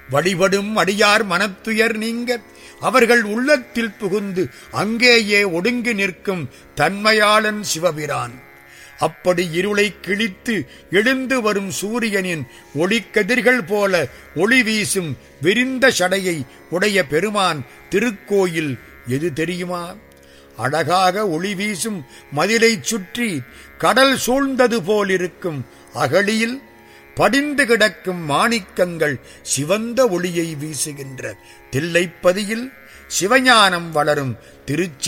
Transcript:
வழிபடும் அடியார் மனத்துயர் நீங்க அவர்கள் உள்ளத்தில் புகுந்து அங்கேயே ஒடுங்கி நிற்கும் தன்மையாளன் சிவபிரான் அப்படி இருளை கிழித்து எழுந்து வரும் சூரியனின் ஒளிக்கதிர்கள் போல ஒளி வீசும் விரிந்த சடையை உடைய பெருமான் திருக்கோயில் எது தெரியுமா அழகாக ஒளி வீசும் மதிலைச் சுற்றி கடல் சூழ்ந்தது போலிருக்கும் அகழியில் படிந்து கிடக்கும் மாணிக்கங்கள் சிவந்த ஒளியை வீசுகின்ற தில்லைப்பதியில் சிவஞானம் வளரும் திருச்சி